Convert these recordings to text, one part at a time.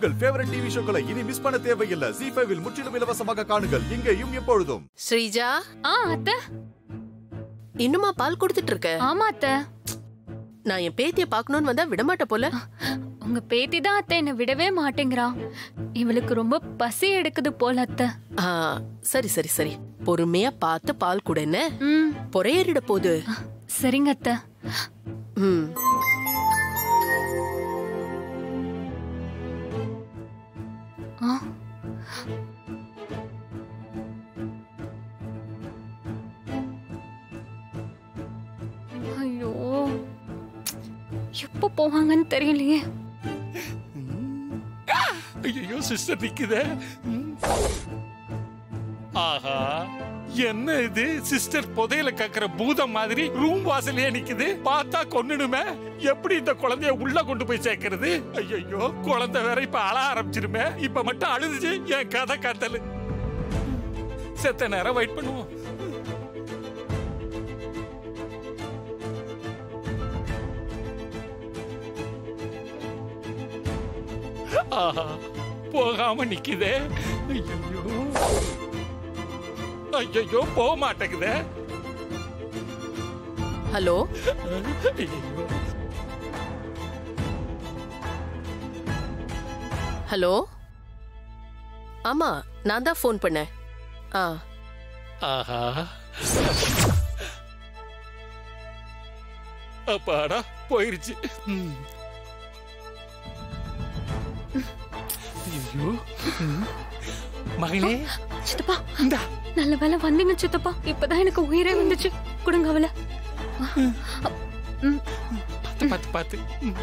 உங்கள் favourite TV ஷோக்களை இனி miss பண்ண தேவையில்லை ஜி ஃபைவில் முற்றிலும் இலவசமாக காணுங்கள் இங்கேயும் எப்பொழுதும் ஸ்ரீஜா ஆ அத்தை இன்னுமா பால் கொடுத்துட்டு இருக்க ஆமா அத்தை நான் என் பேத்திய பாக்கணும்னு வந்தா விடமாட்ட போல உங்க பேத்தி தான் அத்தை என்ன விடவே மாட்டேங்கிறா இவளுக்கு ரொம்ப பசி எடுக்குது போல அத்தை ஆ, சரி சரி சரி பொறுமையா பார்த்து பால் கொடு என்ன ம் பொறையேறிட போகுது சரிங்க அத்தை ம் ஆ ஐயோ எப்போ போவாங்கன்னு தெரியலையே ஐயோ சிஸ்டர் நிக்குதே ம். ஆஹா என்ன இது சிஸ்டர் புதையல கக்குற பூதம் மாதிரி ரூம் வாசலே நிக்குது பார்த்தா கொன்னுடுமே எப்படி இந்த குழந்தைய உள்ள கொண்டு போய் சேர்க்கறது ஐயோ குழந்தை வேற இப்ப அழ ஆரம்பிச்சிருமே இப்ப மட்டும் அழுதுச்சு என் கதை கத்தலு செத்த நேரம் வெயிட் பண்ணுவோம் ஆஹா போகாம நிக்குதே ஐயோ ஐயோ போக மாட்டேங்குதே ஹலோ ஐயோ ஹலோ ஆமா நான் தான் ஃபோன் பண்ணேன் ஆ ஆஹா அப்பாடா போயிருச்சு ம். ஐயோ ம். மகளே சித்தப்பா இந்தா நல்ல வேலை வந்தீங்க சித்தப்பா இப்பதான் எனக்கு உயிரே வந்துச்சு கொடுங்க அவளை ம், பார்த்து பார்த்து பார்த்து ம்.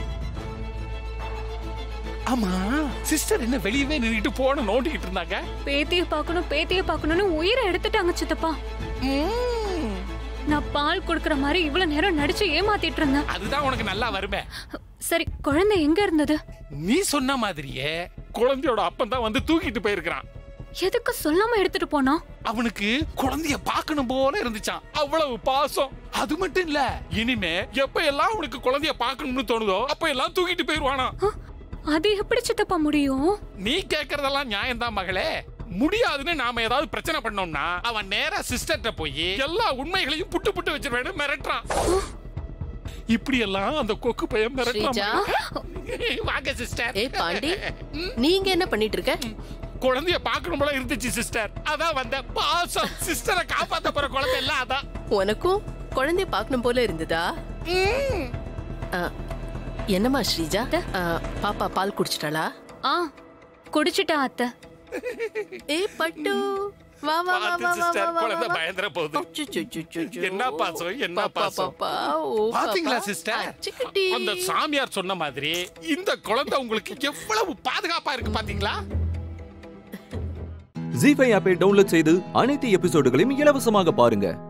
ஆமா சிஸ்டர் என்ன வெளியவே நின்னுட்டு போன நோண்டிக்கிட்டு இருந்தாங்க பேத்திய பார்க்கணும் பேத்திய பார்க்கணும்னு உயிரை எடுத்துட்டாங்க சித்தப்பா ம். நான் பால் கொடுக்கற மாதிரி இவ்வளவு நேரம் நடிச்சு ஏமாத்திட்டு இருந்தேன் அதுதான் உனக்கு நல்லா வருமே சரி குழந்தை எங்க இருந்தது நீ சொன்ன மாதிரியே குழந்தையோட அப்பன் தான் வந்து தூக்கிட்டு போயிருக்கிறான் எதுக்கு சொல்லாம எடுத்துட்டு போனா அவனுக்கு குழந்தைய பார்க்கணும் போல இருந்துச்சான் அவ்வளவு பாசம் அது மட்டும் இல்ல இனிமே எப்ப எல்லாம் அவனுக்கு குழந்தைய பார்க்கணும்னு தோணுதோ அப்ப எல்லாம் தூக்கிட்டு போயிருவானா அ, அது எப்படி சித்தப்பா முடியும் நீ கேக்குறதெல்லாம் நியாயம்தான் மகளே முடியாதுன்னு நாம ஏதாவது பிரச்சனை பண்ணோம்னா அவன் நேரா சிஸ்டர்ட்ட போய் எல்லா உண்மைகளையும் புட்டு புட்டு வச்சிருவேன்னு மிரட்டுறான் இப்படி எல்லாம் அந்த கொக்கு பையன் மிரட்டுறான் ஸ்ரீஜா மகளே. வாங்க சிஸ்டர் ஏய் பாண்டி நீங்க என்ன பண்ணிட்டு இருக்க குழந்தைய பார்க்கணும் போல இருந்துச்சு சிஸ்டர் அதான் வந்த பாசம் சிஸ்டரை காப்பாத்த போற குழந்தை எல்லாம் அதான் உனக்கும் குழந்தைய பார்க்கணும் போல இருந்ததா ஆ, என்னம்மா ஸ்ரீஜா ஆ, பாப்பா பால் குடிச்சிட்டாளா ஆ குடிச்சிட்டா அத்தை ஏ பட்டு வா வா வா பார்த்து வா வா சிஸ்டர் வா குழந்தை வா பயந்துற போகுது அச்சச்சச்சச்சோ. என்ன பாசம், என்ன பாப்பா, பாசம். பாப்பா, ஓ, பாத்தீங்களா பாப்பா. சிஸ்டர் அச்சுக்குட்டி. அந்த சாமியார் சொன்ன மாதிரி இந்த குழந்தை உங்களுக்கு எவ்வளவு பாதுகாப்பா இருக்கு பாத்தீங்களா ஜி ஃபைவ் ஆப்பை டவுன்லோட் செய்து அனைத்து எபிசோடுகளையும் இலவசமாக பாருங்க